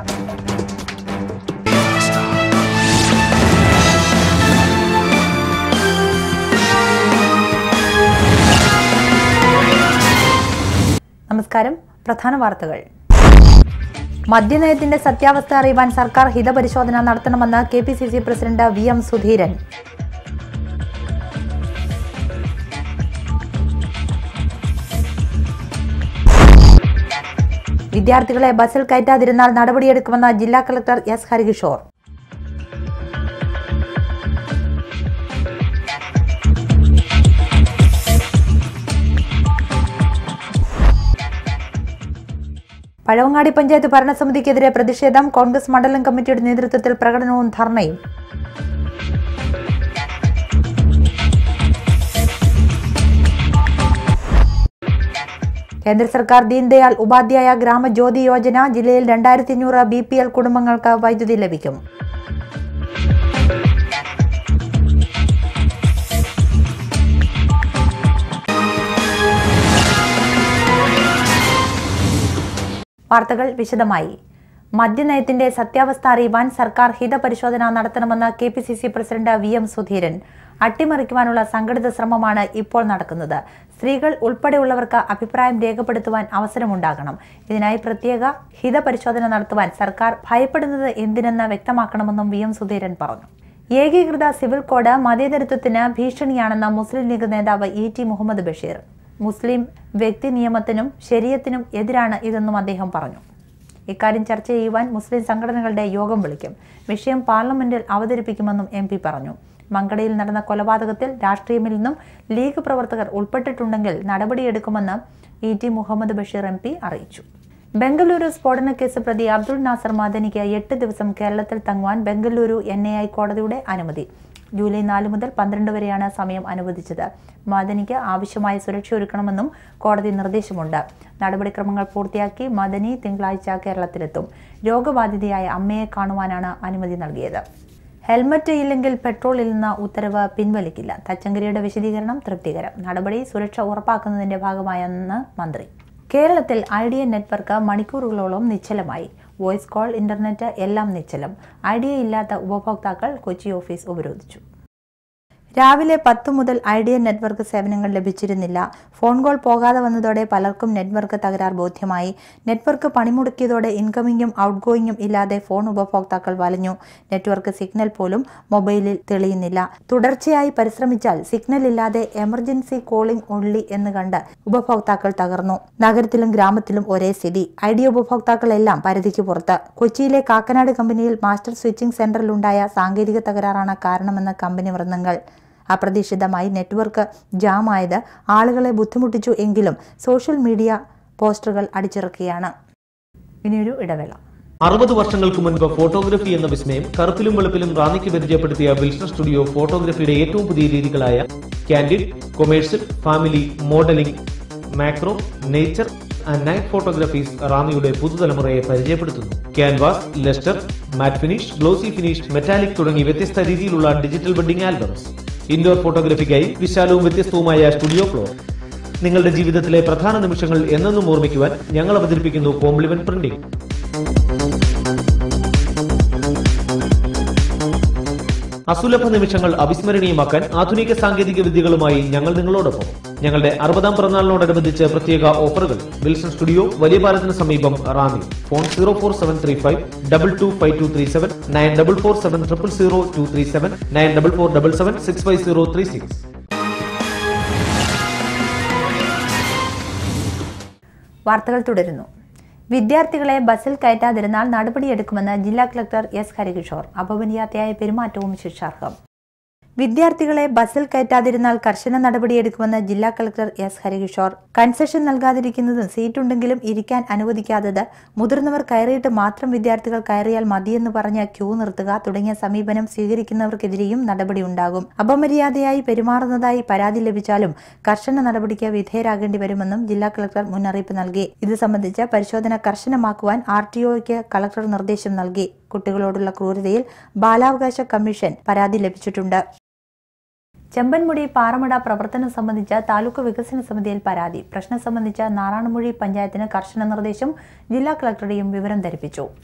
നമസ്കാരം പ്രധാന വാർത്തകൾ മദ്യനയത്തിന്റെ സത്യാവസ്ഥ അറിയുവാൻ സർക്കാർ ഹിതപരിശോധന നടത്തണമെന്ന് K P C C president V M Sudheeran വിദ്യാർത്ഥികളെ ബസ്സിൽ കയറ്റാതിരുന്നാൽ നടപടിയെടുക്കുമെന്ന് ജില്ലാ കളക്ടർ എസ് ഹരികിഷോർ പഴവങ്ങാടി പഞ്ചായത്ത് ഭരണസമിതിക്കെതിരെ പ്രതിഷേധം കോൺഗ്രസ് മണ്ഡലം കമ്മിറ്റിയുടെ നേതൃത്വത്തിൽ പ്രകടനവും ധർണയും കേന്ദ്ര സർക്കാർ ദീൻദയാൽ ഉപാധ്യായ ഗ്രാമജ്യോതി യോജന ജില്ലയിൽ രണ്ടായിരത്തി അഞ്ഞൂറ് ബി പി എൽ കുടുംബങ്ങൾക്ക് വൈദ്യുതി ലഭിക്കും വാർത്തകൾ വിശദമായി മദ്യനയത്തിന്റെ സത്യാവസ്ഥ അറിയുവാൻ സർക്കാർ ഹിതപരിശോധന നടത്തണമെന്ന് K P C C president V M Sudheeran അട്ടിമറിക്കുവാനുള്ള സംഘടിത ശ്രമമാണ് ഇപ്പോൾ നടക്കുന്നത് സ്ത്രീകൾ ഉൾപ്പെടെയുള്ളവർക്ക് അഭിപ്രായം രേഖപ്പെടുത്തുവാൻ അവസരമുണ്ടാകണം ഇതിനായി പ്രത്യേക ഹിതപരിശോധന നടത്തുവാൻ സർക്കാർ ഭയപ്പെടുന്നത് എന്തിനെന്ന് വ്യക്തമാക്കണമെന്നും വി എം സുധീരൻ പറഞ്ഞു ഏകീകൃത സിവിൽ കോഡ് മതേതരത്വത്തിന് ഭീഷണിയാണെന്ന് മുസ്ലിം ലീഗ് നേതാവ് ഇ ടി മുഹമ്മദ് ബഷീർ മുസ്ലിം വ്യക്തി നിയമത്തിനും ശരീരത്തിനും എതിരാണ് ഇതെന്നും അദ്ദേഹം പറഞ്ഞു ഇക്കാര്യം ചർച്ച ചെയ്യുവാൻ മുസ്ലിം സംഘടനകളുടെ യോഗം വിളിക്കും വിഷയം പാർലമെന്റിൽ അവതരിപ്പിക്കുമെന്നും എം പി പറഞ്ഞു മങ്കടയിൽ നടന്ന കൊലപാതകത്തിൽ രാഷ്ട്രീയമിൽ ലീഗ് പ്രവർത്തകർ ഉൾപ്പെട്ടിട്ടുണ്ടെങ്കിൽ നടപടിയെടുക്കുമെന്ന് E T Muhammad Basheer M P അറിയിച്ചു ബംഗളൂരു സ്ഫോടന കേസ് പ്രതി അബ്ദുൾ നാസർ മദനിക്ക് എട്ട് ദിവസം കേരളത്തിൽ തങ്ങുവാൻ ബംഗളൂരു എൻ എ ഐ കോടതിയുടെ അനുമതി ജൂലൈ നാല് മുതൽ പന്ത്രണ്ട് വരെയാണ് സമയം അനുവദിച്ചത് മദനിക്ക് ആവശ്യമായ സുരക്ഷ ഒരുക്കണമെന്നും കോടതി നിർദ്ദേശമുണ്ട് നടപടിക്രമങ്ങൾ പൂർത്തിയാക്കി മദനി തിങ്കളാഴ്ച കേരളത്തിലെത്തും രോഗബാധിതയായ അമ്മയെ കാണുവാനാണ് അനുമതി നൽകിയത് ഹെൽമറ്റ് ഇല്ലെങ്കിൽ പെട്രോളിൽ നിന്ന് ഉത്തരവ് പിൻവലിക്കില്ല തച്ചങ്കരിയുടെ വിശദീകരണം തൃപ്തികരം നടപടി സുരക്ഷ ഉറപ്പാക്കുന്നതിന്റെ ഭാഗമായെന്ന് മന്ത്രി കേരളത്തിൽ ഐഡിയ നെറ്റ്വർക്ക് മണിക്കൂറുകളോളം നിശ്ചലമായി വോയിസ് കോൾ ഇന്റർനെറ്റ് എല്ലാം നിശ്ചലം ഐഡിയ ഇല്ലാത്ത ഉപഭോക്താക്കൾ കൊച്ചി ഓഫീസ് ഉപരോധിച്ചു രാവിലെ പത്ത് മുതൽ ഐഡിയ നെറ്റ്വർക്ക് സേവനങ്ങൾ ലഭിച്ചിരുന്നില്ല ഫോൺ കോൾ പോകാതെ വന്നതോടെ പലർക്കും നെറ്റ്വർക്ക് തകരാർ ബോധ്യമായി നെറ്റ്വർക്ക് പണിമുടക്കിയതോടെ ഇൻകമിങ്ങും ഔട്ട് ഗോയിങ്ങും ഇല്ലാതെ ഫോൺ ഉപഭോക്താക്കൾ വലഞ്ഞു നെറ്റ്വർക്ക് സിഗ്നൽ പോലും മൊബൈലിൽ തെളിയുന്നില്ല തുടർച്ചയായി പരിശ്രമിച്ചാൽ സിഗ്നൽ ഇല്ലാതെ എമർജൻസി കോളിംഗ് ഒള്ളി എന്ന് കണ്ട് ഉപഭോക്താക്കൾ തകർന്നു നഗരത്തിലും ഗ്രാമത്തിലും ഒരേ സ്ഥിതി ഐഡിയ ഉപഭോക്താക്കളെല്ലാം പരിധിക്ക് പുറത്ത് കൊച്ചിയിലെ കാക്കനാട് കമ്പനിയിൽ മാസ്റ്റർ സ്വിച്ചിംഗ് സെന്ററിലുണ്ടായ സാങ്കേതിക തകരാറാണ് കാരണമെന്ന് കമ്പനി വൃന്ദങ്ങൾ അപ്രതീക്ഷിതമായി നെറ്റ്വർക്ക് ജാമായത് ആളുകളെ ബുദ്ധിമുട്ടിച്ചു എങ്കിലും സോഷ്യൽ മീഡിയ പോസ്റ്ററുകൾ അടിച്ചിറക്കുകയാണ് ഇനിയൊരു ഇടവേള അറുപത് വർഷങ്ങൾക്ക് മുൻപ് ഫോട്ടോഗ്രഫി എന്ന വിസ്മയം കറുപ്പിലും വെളുപ്പിലും റാന്നിക്ക് പരിചയപ്പെടുത്തിയ വിൽസൺ സ്റ്റുഡിയോ ഫോട്ടോഗ്രഫിയുടെ ഏറ്റവും പുതിയ രീതികളായ candid commercial family modelling macro nature and night photographies റാന്നിയുടെ പുതുതലമുറയെ പരിചയപ്പെടുത്തുന്നു canvas lustre matte finish glossy finish metallic തുടങ്ങി വ്യത്യസ്ത രീതിയിലുള്ള ഡിജിറ്റൽ വെഡിംഗ് ആൽബംസ് ഇൻഡോർ ഫോട്ടോഗ്രഫിക്കായി വിശാലവും വ്യത്യസ്തവുമായ സ്റ്റുഡിയോ ഫ്ലോർ നിങ്ങളുടെ ജീവിതത്തിലെ പ്രധാന നിമിഷങ്ങൾ എന്നെന്നും ഓർമ്മിക്കുവാൻ ഞങ്ങൾ അവതരിപ്പിക്കുന്നു കോംപ്ലിമെന്റ് പ്രിന്റിംഗ് അസുലഭ നിമിഷങ്ങൾ അവിസ്മരണീയമാക്കാൻ ആധുനിക സാങ്കേതിക വിദ്യകളുമായി ഞങ്ങൾ നിങ്ങളോടൊപ്പം ഞങ്ങളുടെ അറുപതാം പിറന്നാളിനോടനുബന്ധിച്ച് പ്രത്യേക ഓഫറുകൾ വിൽസൺ സ്റ്റുഡിയോ വലിയ പാലത്തിന് സമീപം Ranni phone zero four seven three five double two five two three seven nine double four seven triple zero two three seven nine double four double seven six five zero three six വാർത്തകൾ തുടരുന്നു വിദ്യാർത്ഥികളെ ബസ്സിൽ കയറ്റാതിരുന്നാൽ നടപടിയെടുക്കുമെന്ന് ജില്ലാ collector S Harikishore അപമര്യാദയായ പെരുമാറ്റവും ശിക്ഷാർഹം വിദ്യാർത്ഥികളെ ബസ്സിൽ കയറ്റാതിരുന്നാൽ കർശന നടപടിയെടുക്കുമെന്ന് ജില്ലാ കളക്ടർ എസ് ഹരികിഷോർ കൺസെഷൻ നൽകാതിരിക്കുന്നതും സീറ്റുണ്ടെങ്കിലും ഇരിക്കാൻ അനുവദിക്കാത്തത് മുതിർന്നവർ കയറിയിട്ട് മാത്രം വിദ്യാർത്ഥികൾ കയറിയാൽ മതിയെന്ന് പറഞ്ഞ് ക്യൂ നിർത്തുക തുടങ്ങിയ സമീപനം സ്വീകരിക്കുന്നവർക്കെതിരെയും നടപടിയുണ്ടാകും അപമര്യാദയായി പെരുമാറുന്നതായി പരാതി ലഭിച്ചാലും കർശന നടപടിക്ക് വിധേയരാകേണ്ടി വരുമെന്നും ജില്ലാ കളക്ടർ മുന്നറിയിപ്പ് നൽകി ഇത് സംബന്ധിച്ച് പരിശോധന കർശനമാക്കുവാൻ ആർ ടി ഒയ്ക്ക് കളക്ടർ നിർദ്ദേശം നൽകി കുട്ടികളോടുള്ള ക്രൂരതയിൽ ബാലാവകാശ കമ്മീഷൻ പരാതി ലഭിച്ചിട്ടുണ്ട് ചെമ്പൻമുടി പാറമട പ്രവർത്തനം സംബന്ധിച്ച താലൂക്ക് വികസന സമിതിയിൽ പരാതി പ്രശ്നം സംബന്ധിച്ച നാറാണമൊഴി പഞ്ചായത്തിന് കർശന നിർദ്ദേശം ജില്ലാ കളക്ടറെയും വിവരം ധരിപ്പിച്ചു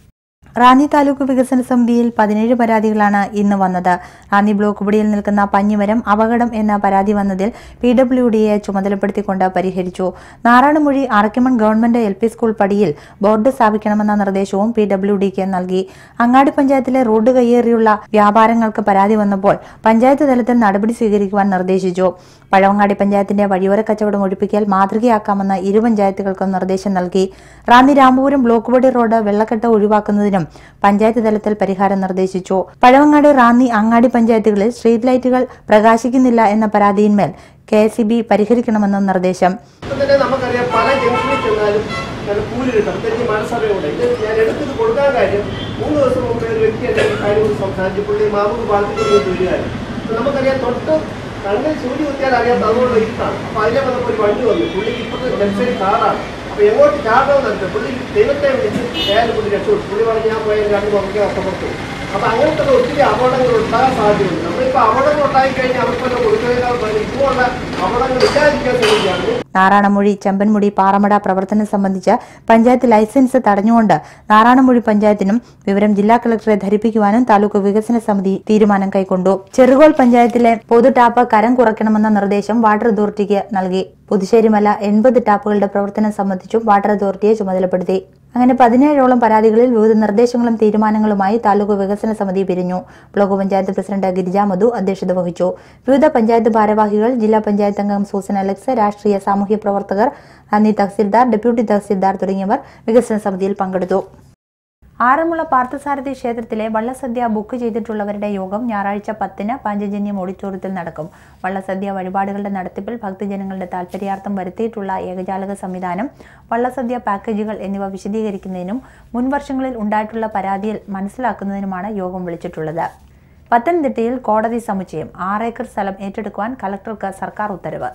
റാന്നി താലൂക്ക് വികസന സമിതിയിൽ പതിനേഴ് പരാതികളാണ് ഇന്ന് വന്നത് റാന്നി ബ്ലോക്ക് പിടിയിൽ നിൽക്കുന്ന പഞ്ഞിമരം അപകടം എന്ന പരാതി വന്നതിൽ പി ഡബ്ല്യു ഡിയെ ചുമതലപ്പെടുത്തിക്കൊണ്ട് പരിഹരിച്ചു Naranammoozhi Arakkimon government L P school പടിയിൽ ബോർഡ് സ്ഥാപിക്കണമെന്ന നിർദ്ദേശവും പി ഡബ്ല്യു ഡിക്ക് നൽകി അങ്ങാടി പഞ്ചായത്തിലെ റോഡ് കയ്യേറിയുള്ള വ്യാപാരങ്ങൾക്ക് പരാതി വന്നപ്പോൾ പഞ്ചായത്ത് തലത്തിൽ നടപടി സ്വീകരിക്കുവാൻ നിർദ്ദേശിച്ചു പഴവങ്ങാടി പഞ്ചായത്തിന്റെ വഴിയോര കച്ചവടം ഒഴിപ്പിക്കൽ മാതൃകയാക്കാമെന്ന് ഇരു പഞ്ചായത്തുകൾക്കും നിർദ്ദേശം നൽകി Ranni Ramapuram block body road വെള്ളക്കെട്ട് ഒഴിവാക്കുന്നതിനും പഞ്ചായത്ത് തലത്തിൽ പരിഹാരം നിർദ്ദേശിച്ചു പഴവങ്ങാടി റാന്നി അങ്ങാടി പഞ്ചായത്തുകളിൽ സ്ട്രീറ്റ് ലൈറ്റുകൾ പ്രകാശിക്കുന്നില്ല എന്ന പരാതിയിന്മേൽ കെ എസ് പരിഹരിക്കണമെന്നും നിർദ്ദേശം ഇപ്പം തന്നെ നമുക്കറിയാം പല ജംഗ്ഷനിൽ ചെന്നാലും നല്ല കൂലി കിട്ടും പ്രത്യേകിച്ച് മഴ സമയമുണ്ട് ഇത് ഞാൻ എടുത്തത് കൊടുക്കാൻ കാര്യം മൂന്ന് ദിവസം മുമ്പേ ഒരു വ്യക്തി എന്നെ ഈ കാര്യം കൊണ്ട് സംസാരിച്ചു പുള്ളി മാമൂല് പാലത്തിൽ കൂടി വരികയായിരുന്നു അപ്പം നമുക്കറിയാം തൊട്ട് കണ്ണിൽ സൂര്യ കുത്തിയാൽ അറിയാത്ത അതുകൊണ്ട് ഇരിക്കാണ് അപ്പോൾ അതിലെ വന്നപ്പോൾ ഒരു വണ്ടി വന്നു പുള്ളിക്ക് ഇപ്പോഴത്തെ ലെഫ്റ്റ് സൈഡ് കാറാണ് അപ്പോൾ എങ്ങോട്ട് ചാടണമെന്നറിയില്ല പുള്ളി ദൈവത്തെ വിളിച്ച് ഏതായാലും പുള്ളി രക്ഷപ്പെട്ടു പുള്ളി പറഞ്ഞ് ഞാൻ പോയാൽ രണ്ട് പുറകെ അപ്പുറത്തു അപ്പൊ അങ്ങനത്തെ ഒത്തിരി അപകടങ്ങൾ ഉണ്ടാകാൻ സാധ്യതയുണ്ട് നമ്മളിപ്പോ അപകടങ്ങൾ ഉണ്ടായി കഴിഞ്ഞാൽ അവർക്ക് വല്ല കൊടുക്കുന്നതിനേക്കാൾ നല്ലത് ഇതുപോലുള്ള അപകടങ്ങൾ ഇല്ലാതിരിക്കാൻ ശ്രമിക്കുകയാണ് നാറാണമൊഴി ചെമ്പൻമുടി പാറമട പ്രവർത്തനം സംബന്ധിച്ച് പഞ്ചായത്ത് ലൈസൻസ് തടഞ്ഞുകൊണ്ട് നാറാണമൊഴി പഞ്ചായത്തിനും വിവരം ജില്ലാ കളക്ടറെ ധരിപ്പിക്കുവാനും താലൂക്ക് വികസന സമിതി തീരുമാനം കൈക്കൊണ്ടു ചെറുകോൾ പഞ്ചായത്തിലെ പൊതു ടാപ്പ് കരം കുറയ്ക്കണമെന്ന നിർദ്ദേശം വാട്ടർ അതോറിറ്റിക്ക് നൽകി പുതുശ്ശേരിമല എൺപത് ടാപ്പുകളുടെ പ്രവർത്തനം സംബന്ധിച്ചും വാട്ടർ അതോറിറ്റിയെ ചുമതലപ്പെടുത്തി അങ്ങനെ പതിനേഴോളം പരാതികളിൽ വിവിധ നിർദ്ദേശങ്ങളും തീരുമാനങ്ങളുമായി താലൂക്ക് വികസന സമിതി പിരിഞ്ഞു ബ്ലോക്ക് പഞ്ചായത്ത് പ്രസിഡന്റ് ഗിരിജ മധു അധ്യക്ഷത വഹിച്ചു വിവിധ പഞ്ചായത്ത് ഭാരവാഹികൾ ജില്ലാ പഞ്ചായത്ത് അംഗം സൂസൻ അലക്സ് രാഷ്ട്രീയ സാമൂഹ്യ പ്രവർത്തകർ അന്നി തഹസിൽദാർ ഡെപ്യൂട്ടി തഹസിൽദാർ തുടങ്ങിയവർ വികസന സമിതിയിൽ പങ്കെടുത്തു ആറന്മുള പാർത്ഥസാരഥി ക്ഷേത്രത്തിലെ വള്ളസദ്യ ബുക്ക് ചെയ്തിട്ടുള്ളവരുടെ യോഗം ഞായറാഴ്ച പത്തിന് പാഞ്ചജന്യം ഓഡിറ്റോറിയത്തിൽ നടക്കും വള്ളസദ്യ വഴിപാടുകളുടെ നടത്തിപ്പിൽ ഭക്തജനങ്ങളുടെ താൽപര്യാർത്ഥം വരുത്തിയിട്ടുള്ള ഏകജാലക സംവിധാനം വള്ളസദ്യ പാക്കേജുകൾ എന്നിവ വിശദീകരിക്കുന്നതിനും മുൻവർഷങ്ങളിൽ ഉണ്ടായിട്ടുള്ള പരാതിയിൽ മനസ്സിലാക്കുന്നതിനുമാണ് യോഗം വിളിച്ചിട്ടുള്ളത് പത്തനംതിട്ടയിൽ കോടതി സമുച്ചയം ആറേക്കർ സ്ഥലം ഏറ്റെടുക്കുവാൻ കലക്ടർക്ക് സർക്കാർ ഉത്തരവ്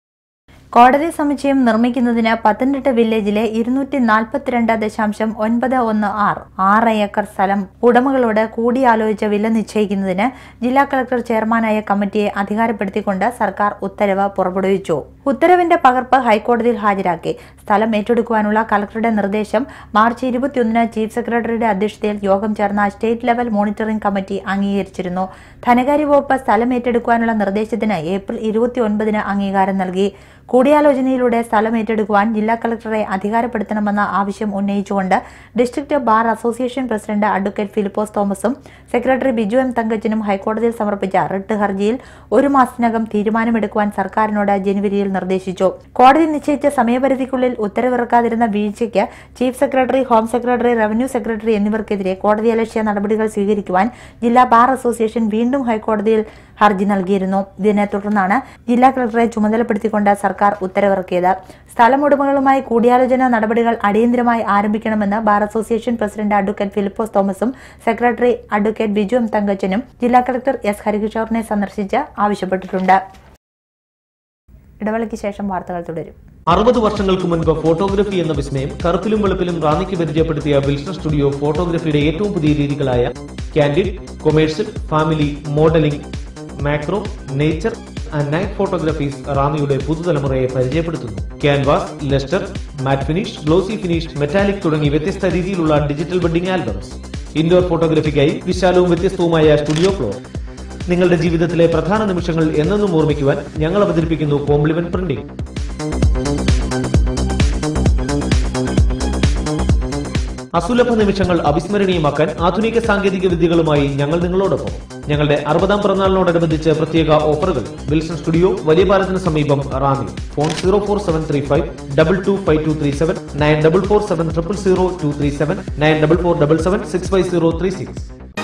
കോടതി സമുച്ചയം നിർമ്മിക്കുന്നതിന് പത്തനംതിട്ട വില്ലേജിലെ ഇരുന്നൂറ്റി നാൽപ്പത്തിരണ്ട് ദശാംശം ഒൻപത് ഒന്ന് ആറ് ആറ് ഏക്കർ സ്ഥലം ഉടമകളോട് കൂടിയാലോചിച്ച വില നിശ്ചയിക്കുന്നതിന് ജില്ലാ കളക്ടർ ചെയർമാനായ കമ്മിറ്റിയെ അധികാരപ്പെടുത്തിക്കൊണ്ട് സർക്കാർ ഉത്തരവ് പുറപ്പെടുവിച്ചു ഉത്തരവിന്റെ പകർപ്പ് ഹൈക്കോടതിയിൽ ഹാജരാക്കി സ്ഥലം ഏറ്റെടുക്കുവാനുള്ള കളക്ടറുടെ നിർദ്ദേശം മാർച്ച് ഇരുപത്തിയൊന്നിന് ചീഫ് സെക്രട്ടറിയുടെ അധ്യക്ഷതയിൽ യോഗം ചേർന്ന സ്റ്റേറ്റ് ലെവൽ മോണിറ്ററിംഗ് കമ്മിറ്റി അംഗീകരിച്ചിരുന്നു ധനകാര്യ വകുപ്പ് സ്ഥലം ഏറ്റെടുക്കുവാനുള്ള നിർദ്ദേശത്തിന് ഏപ്രിൽ ഇരുപത്തിയൊൻപതിന് അംഗീകാരം നൽകി കൂടിയാലോചനയിലൂടെ സ്ഥലം ഏറ്റെടുക്കുവാൻ ജില്ലാ കളക്ടറെ അധികാരപ്പെടുത്തണമെന്ന ആവശ്യം ഉന്നയിച്ചുകൊണ്ട് district bar association president advocate Philipose തോമസും സെക്രട്ടറി ബിജു എം തങ്കച്ചനും ഹൈക്കോടതിയിൽ സമർപ്പിച്ച റിട്ട് ഹർജിയിൽ ഒരു മാസത്തിനകം തീരുമാനമെടുക്കുവാൻ സർക്കാരിനോട് ജനുവരിയിൽ നിർദ്ദേശിച്ചു കോടതി നിശ്ചയിച്ച സമയപരിധിക്കുള്ളിൽ ഉത്തരവിറക്കാതിരുന്ന വീഴ്ചയ്ക്ക് chief secretary home secretary revenue secretary എന്നിവർക്കെതിരെ കോടതിയലക്ഷ്യ നടപടികൾ സ്വീകരിക്കുവാൻ ജില്ലാ ബാർ അസോസിയേഷൻ വീണ്ടും ഹൈക്കോടതിയിൽ ഹർജി നൽകിയിരുന്നു ഇതിനെ തുടർന്നാണ് ജില്ലാ കളക്ടറെ ചുമതലപ്പെടുത്തിക്കൊണ്ട് സർക്കാർ ഉത്തരവിറക്കിയത് സ്ഥലമുടമകളുമായി കൂടിയാലോചന നടപടികൾ അടിയന്തരമായി ആരംഭിക്കണമെന്ന് bar association president advocate Philipose തോമസും സെക്രട്ടറി അഡ്വക്കേറ്റ് ബിജു എം തങ്കച്ചനും ജില്ലാ കളക്ടർ എസ് ഹരികിഷോറിനെ സന്ദർശിച്ച് ആവശ്യപ്പെട്ടിട്ടുണ്ട് ഇടവേളയ്ക്ക് ശേഷം വാർത്തകൾ തുടരും അറുപത് വർഷങ്ങൾക്ക് മുൻപ് ഫോട്ടോഗ്രഫി എന്ന വിസ്മയം കറുപ്പിലും വെളുപ്പിലും റാന്നിക്ക് പരിചയപ്പെടുത്തിയ വിൽസൺ സ്റ്റുഡിയോ ഫോട്ടോഗ്രഫിയുടെ ഏറ്റവും പുതിയ രീതികളായ candid commercial family modelling macro nature and night photographies റാന്നിയുടെ പുതുതലമുറയെ പരിചയപ്പെടുത്തുന്നു canvas lustre matte finish glossy finish metallic തുടങ്ങി വ്യത്യസ്ത രീതിയിലുള്ള ഡിജിറ്റൽ വെഡിംഗ് ആൽബംസ് ഇൻഡോർ ഫോട്ടോഗ്രഫിക്കായി വിശാലവും വ്യത്യസ്തവുമായ സ്റ്റുഡിയോ ഫ്ലോർ നിങ്ങളുടെ ജീവിതത്തിലെ പ്രധാന നിമിഷങ്ങൾ എന്നെന്നും ഓർമ്മിക്കുവാൻ ഞങ്ങൾ അവതരിപ്പിക്കുന്നു കോംപ്ലിമെന്റ് പ്രിന്റിംഗ് അസുലഭ നിമിഷങ്ങൾ അവിസ്മരണീയമാക്കാൻ ആധുനിക സാങ്കേതിക വിദ്യകളുമായി ഞങ്ങൾ നിങ്ങളോടൊപ്പം ഞങ്ങളുടെ അറുപതാം പിറന്നാളിനോടനുബന്ധിച്ച് പ്രത്യേക ഓഫറുകൾ വിൽസൺ സ്റ്റുഡിയോ വലിയ പാലത്തിന് സമീപം Ranni phone zero four seven three five double two five two three seven nine double four seven triple zero two three seven nine double four double seven six five zero three six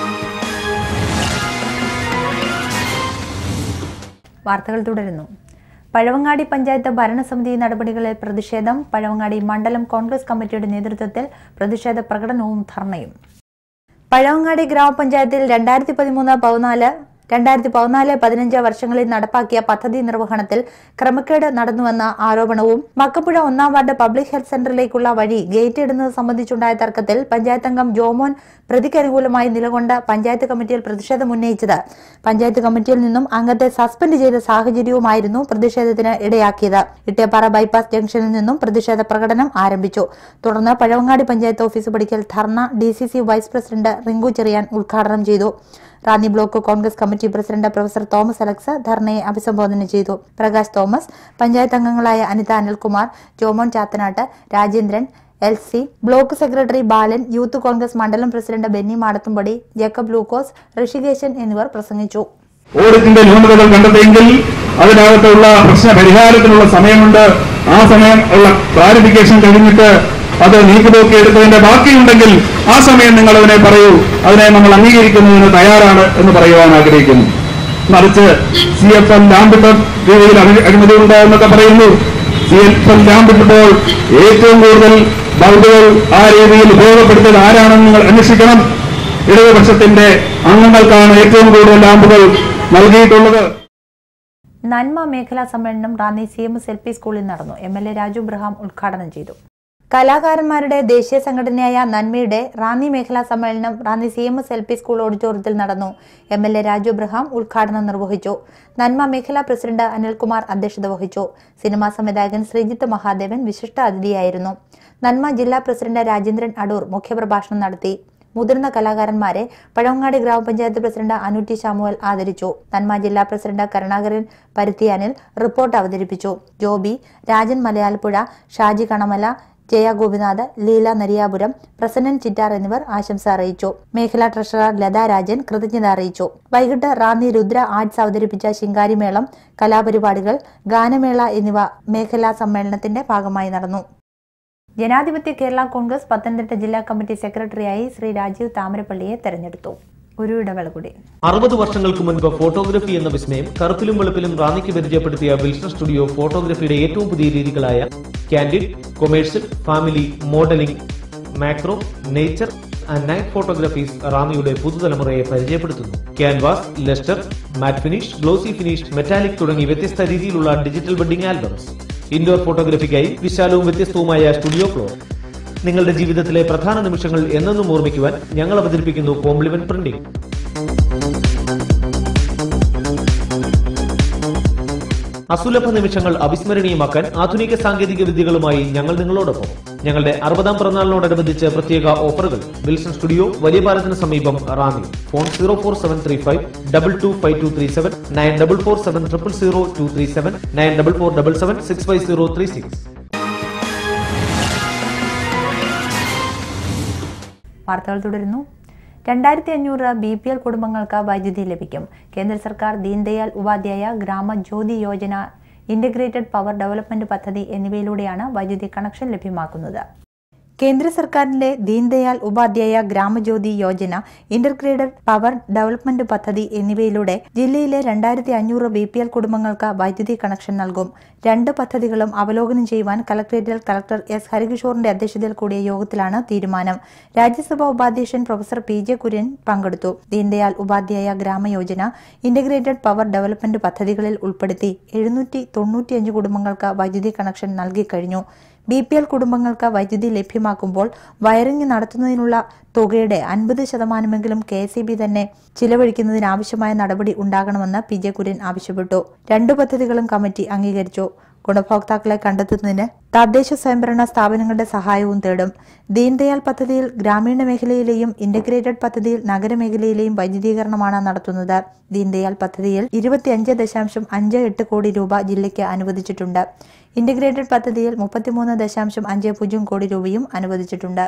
വാർത്തകൾ തുടരുന്നു പഴവങ്ങാടി പഞ്ചായത്ത് ഭരണസമിതി നടപടികളിൽ പ്രതിഷേധം പഴവങ്ങാടി മണ്ഡലം കോൺഗ്രസ് കമ്മിറ്റിയുടെ നേതൃത്വത്തിൽ പ്രതിഷേധ പ്രകടനവും ധർണയും പഴവങ്ങാടി ഗ്രാമപഞ്ചായത്തിൽ രണ്ടായിരത്തി പതിമൂന്ന് പതിനാല് രണ്ടായിരത്തി പതിനാല് പതിനഞ്ച് വർഷങ്ങളിൽ നടപ്പാക്കിയ പദ്ധതി നിർവഹണത്തിൽ ക്രമക്കേട് നടന്നുവെന്ന ആരോപണവും മക്കപ്പുഴ ഒന്നാം വാർഡ് പബ്ലിക് ഹെൽത്ത് സെന്ററിലേക്കുള്ള വഴി ഗേറ്റ് ഇടുന്നത് സംബന്ധിച്ചുണ്ടായ തർക്കത്തിൽ പഞ്ചായത്ത് അംഗം ജോമോൻ പ്രതിക്ക് അനുകൂലമായി നിലകൊണ്ട് പഞ്ചായത്ത് കമ്മിറ്റിയിൽ പ്രതിഷേധം ഉന്നയിച്ചത് പഞ്ചായത്ത് കമ്മിറ്റിയിൽ നിന്നും അംഗത്തെ സസ്പെൻഡ് ചെയ്ത സാഹചര്യവുമായിരുന്നു പ്രതിഷേധത്തിന് ഇടയാക്കിയത് ഇട്ടേപ്പാറ ബൈപ്പാസ് ജംഗ്ഷനിൽ നിന്നും പ്രതിഷേധ പ്രകടനം ആരംഭിച്ചു തുടർന്ന് പഴവങ്ങാടി പഞ്ചായത്ത് ഓഫീസ് പടിക്കൽ dharna D C C vice president Rinku Cheriyan ഉദ്ഘാടനം ചെയ്തു Ranni block Congress committee president professor Thomas Alex ധർണയെ അഭിസംബോധന ചെയ്തു പ്രകാശ് തോമസ് പഞ്ചായത്ത് അംഗങ്ങളായ Anitha Anilkumar Jomon Chathanattu Rajendran L C block secretary Balan youth Congress mandalam president Benny Madathumpady Jacob Lukose Rishikesan എന്നിവർ പ്രസംഗിച്ചു ഓഡിറ്റിന്റെ ന്യൂനതകൾ കണ്ടെത്തിയെങ്കിൽ അതിനകത്തുള്ള പ്രശ്ന പരിഹാരത്തിനുള്ള സമയമുണ്ട് ആ സമയം ഉള്ള ക്ലാരിഫിക്കേഷൻ കഴിഞ്ഞിട്ട് അത് നീക്കുപോക്കി എടുത്തതിന്റെ ബാക്കിയുണ്ടെങ്കിൽ ആ സമയം നിങ്ങൾ അതിനെ പറയൂ അതിനെ നമ്മൾ അംഗീകരിക്കുന്നതിന് തയ്യാറാണ് എന്ന് പറയുവാൻ ആഗ്രഹിക്കുന്നു മറിച്ച് സി എഫ് എൽ ലാമ്പിട്ട രീതിയിൽ അഴി- അഴിമതി ഉണ്ട് എന്നൊക്കെ പറയുന്നു സി എഫ് എൽ ലാമ്പിട്ടപ്പോൾ ഏറ്റവും കൂടുതൽ ബൾബുകൾ ആ രീതിയിൽ ഉപയോഗപ്പെടുത്തിയത് ആരാണെന്ന് നിങ്ങൾ അന്വേഷിക്കണം ഇടതുപക്ഷത്തിന്റെ അംഗങ്ങൾക്കാണ് ഏറ്റവും കൂടുതൽ ലാമ്പുകൾ നൽകിയിട്ടുള്ളത് നന്മ മേഖലാ സമ്മേളനം Ranni C M S L P സ്കൂളിൽ നടന്നു M L A Raju Abraham ഉദ്ഘാടനം ചെയ്തു കലാകാരന്മാരുടെ ദേശീയ സംഘടനയായ നന്മയുടെ റാന്നി മേഖലാ സമ്മേളനം Ranni C M S L P school ഓഡിറ്റോറിയത്തിൽ നടന്നു M L A Raju Abraham ഉദ്ഘാടനം നിർവഹിച്ചു നന്മ മേഖലാ പ്രസിഡന്റ് അനിൽകുമാർ അധ്യക്ഷത വഹിച്ചു സിനിമാ സംവിധായകൻ ശ്രീജിത്ത് മഹാദേവൻ വിശിഷ്ട അതിഥിയായിരുന്നു നന്മ ജില്ലാ പ്രസിഡന്റ് രാജേന്ദ്രൻ അടൂർ മുഖ്യപ്രഭാഷണം നടത്തി മുതിർന്ന കലാകാരന്മാരെ പഴവങ്ങാടി ഗ്രാമപഞ്ചായത്ത് പ്രസിഡന്റ് അനുറ്റി ശാമുവൽ ആദരിച്ചു നന്മ ജില്ലാ പ്രസിഡന്റ് കരുണാകരൻ പരുത്തിയാനിൽ റിപ്പോർട്ട് അവതരിപ്പിച്ചു ജോബി രാജൻ മലയാൽപ്പുഴ ഷാജി കണമല ജയ ഗോപിനാഥ് ലീല നരിയാപുരം പ്രസന്നൻ ചിറ്റാർ എന്നിവർ ആശംസ അറിയിച്ചു മേഖലാ ട്രഷറർ ലതാ രാജൻ കൃതജ്ഞത അറിയിച്ചു വൈകിട്ട് റാന്നി രുദ്ര ആർട്സ് അവതരിപ്പിച്ച ശിങ്കാരിമേളം കലാപരിപാടികൾ ഗാനമേള എന്നിവ മേഖലാ സമ്മേളനത്തിന്റെ ഭാഗമായി നടന്നു ജനാധിപത്യ കേരള കോൺഗ്രസ് പത്തനംതിട്ട ജില്ലാ കമ്മിറ്റി സെക്രട്ടറിയായി ശ്രീ രാജീവ് താമരപ്പള്ളിയെ തെരഞ്ഞെടുത്തു ഒരു ഇടവേള കൂടി അറുപത് വർഷങ്ങൾക്ക് മുൻപ് ഫോട്ടോഗ്രഫി എന്ന വിസ്മയം കറുപ്പിലും വെളുപ്പിലും റാന്നിക്ക് പരിചയപ്പെടുത്തിയ വിൽസൺ സ്റ്റുഡിയോ ഫോട്ടോഗ്രഫിയുടെ ഏറ്റവും പുതിയ രീതികളായ candid commercial family modelling macro nature and night photographies റാന്നിയുടെ പുതുതലമുറയെ പരിചയപ്പെടുത്തുന്നു canvas lustre matte finish glossy finish metallic തുടങ്ങി വ്യത്യസ്ത രീതിയിലുള്ള ഡിജിറ്റൽ വെഡിംഗ് ആൽബംസ് ഇൻഡോർ ഫോട്ടോഗ്രഫിക്കായി വിശാലവും വ്യത്യസ്തവുമായ സ്റ്റുഡിയോ ഫ്ലോർ നിങ്ങളുടെ ജീവിതത്തിലെ പ്രധാന നിമിഷങ്ങൾ എന്നെന്നും ഓർമ്മിക്കുവാൻ ഞങ്ങൾ അവതരിപ്പിക്കുന്നു കോംപ്ലിമെന്റ് പ്രിന്റിംഗ് അസുലഭ നിമിഷങ്ങൾ അവിസ്മരണീയമാക്കാൻ ആധുനിക സാങ്കേതിക വിദ്യകളുമായി ഞങ്ങൾ നിങ്ങളോടൊപ്പം ഞങ്ങളുടെ അറുപതാം പിറന്നാളിനോടനുബന്ധിച്ച് പ്രത്യേക ഓഫറുകൾ വിൽസൺ സ്റ്റുഡിയോ വലിയ പാലത്തിന് സമീപം Ranni phone zero four seven three five double two five two three seven nine double four seven triple zero two three seven nine double four double seven six five zero three six വാർത്തകൾ തുടരുന്നു രണ്ടായിരത്തി അഞ്ഞൂറ് B P L കുടുംബങ്ങൾക്ക് വൈദ്യുതി ലഭിക്കും കേന്ദ്ര സർക്കാർ Deendayal Upadhyaya Gramajyoti Yojana integrated power development പദ്ധതി എന്നിവയിലൂടെയാണ് വൈദ്യുതി കണക്ഷൻ ലഭ്യമാക്കുന്നത് കേന്ദ്ര സർക്കാരിന്റെ Deendayal Upadhyaya Gramajyoti Yojana integrated power development പദ്ധതി എന്നിവയിലൂടെ ജില്ലയിലെ രണ്ടായിരത്തി അഞ്ഞൂറ് ബി പി എൽ കുടുംബങ്ങൾക്ക് വൈദ്യുതി കണക്ഷൻ നൽകും രണ്ട് പദ്ധതികളും അവലോകനം ചെയ്യുവാൻ കലക്ടറേറ്റിൽ കലക്ടർ എസ് ഹരികിഷോറിന്റെ അധ്യക്ഷതയിൽ കൂടിയ യോഗത്തിലാണ് തീരുമാനം രാജ്യസഭാ ഉപാധ്യക്ഷൻ പ്രൊഫസർ പി ജെ കുര്യൻ പങ്കെടുത്തു Deendayal Upadhyaya Gramayojana integrated power development പദ്ധതികളിൽ ഉൾപ്പെടുത്തി എഴുന്നൂറ്റി തൊണ്ണൂറ്റിയഞ്ച് കുടുംബങ്ങൾക്ക് വൈദ്യുതി കണക്ഷൻ നൽകിക്കഴിഞ്ഞു ബി പി എൽ കുടുംബങ്ങൾക്ക് വൈദ്യുതി ലഭ്യമാക്കുമ്പോൾ വയറിംഗ് നടത്തുന്നതിനുള്ള തുകയുടെ അൻപത് ശതമാനമെങ്കിലും കെ എസ് ബി തന്നെ ചിലവഴിക്കുന്നതിനാവശ്യമായ നടപടി ഉണ്ടാകണമെന്ന് പി ജെ കുര്യൻ ആവശ്യപ്പെട്ടു രണ്ട് പദ്ധതികളും കമ്മിറ്റി അംഗീകരിച്ചു ഗുണഭോക്താക്കളെ കണ്ടെത്തുന്നതിന് തദ്ദേശ സ്വയംഭരണ സ്ഥാപനങ്ങളുടെ സഹായവും തേടും ദീൻദയാൽ പദ്ധതിയിൽ ഗ്രാമീണ മേഖലയിലെയും ഇന്റഗ്രേറ്റഡ് പദ്ധതിയിൽ നഗരമേഖലയിലെയും വൈദ്യുതീകരണമാണ് നടത്തുന്നത് ദീൻദയാൽ പദ്ധതിയിൽ ഇരുപത്തിയഞ്ച് ദശാംശം അഞ്ച് എട്ട് കോടി രൂപ ജില്ലയ്ക്ക് അനുവദിച്ചിട്ടുണ്ട് ഇന്റഗ്രേറ്റഡ് പദ്ധതിയിൽ മുപ്പത്തിമൂന്ന് ദശാംശം അഞ്ച് പൂജ്യം കോടി രൂപയും അനുവദിച്ചിട്ടുണ്ട്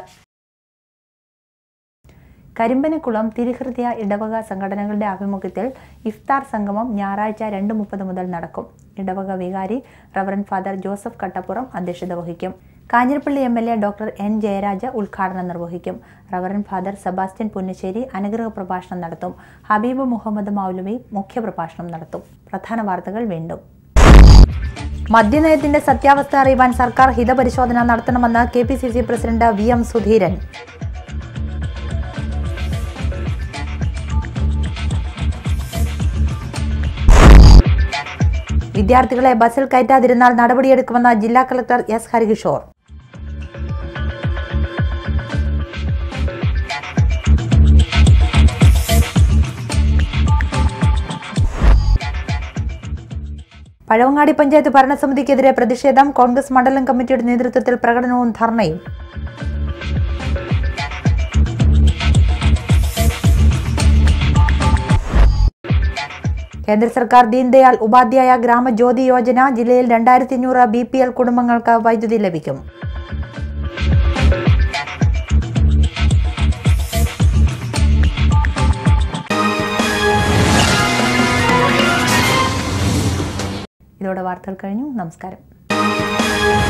കരിമ്പനക്കുളം തിരുഹൃദയ ഇടവക സംഘടനകളുടെ ആഭിമുഖ്യത്തിൽ ഇഫ്താർ സംഗമം ഞായറാഴ്ച രണ്ട് മുപ്പത് മുതൽ നടക്കും ഇടവക വികാരി റവറൻ ഫാദർ ജോസഫ് കട്ടപ്പുറം അധ്യക്ഷത വഹിക്കും Kanjirappally M L A doctor N Jayaraja ഉദ്ഘാടനം നിർവഹിക്കും റവറൻ ഫാദർ സെബാസ്റ്റ്യൻ പുന്നശ്ശേരി അനുഗ്രഹ പ്രഭാഷണം നടത്തും ഹബീബ് മുഹമ്മദ് മൗലവി മുഖ്യപ്രഭാഷണം നടത്തും പ്രധാന വാർത്തകൾ വീണ്ടും മദ്യനയത്തിന്റെ സത്യാവസ്ഥ അറിയുവാൻ സർക്കാർ ഹിതപരിശോധന നടത്തണമെന്ന് K P C C president V M Sudheeran വിദ്യാർത്ഥികളെ ബസ്സിൽ കയറ്റാതിരുന്നാൽ നടപടിയെടുക്കുമെന്ന് ജില്ലാ കളക്ടർ എസ് ഹരികിഷോർ പഴവങ്ങാടി പഞ്ചായത്ത് ഭരണസമിതിക്കെതിരെ പ്രതിഷേധം കോൺഗ്രസ് മണ്ഡലം കമ്മിറ്റിയുടെ നേതൃത്വത്തിൽ പ്രകടനവും ധർണയും കേന്ദ്ര സർക്കാർ ദീൻദയാൽ ഉപാധ്യായ ഗ്രാമജ്യോതി യോജന ജില്ലയിൽ രണ്ടായിരത്തി അഞ്ഞൂറ് ബി പി എൽ കുടുംബങ്ങൾക്ക് വൈദ്യുതി ലഭിക്കും ഇതോടെ വാർത്തകൾ കഴിഞ്ഞു നമസ്കാരം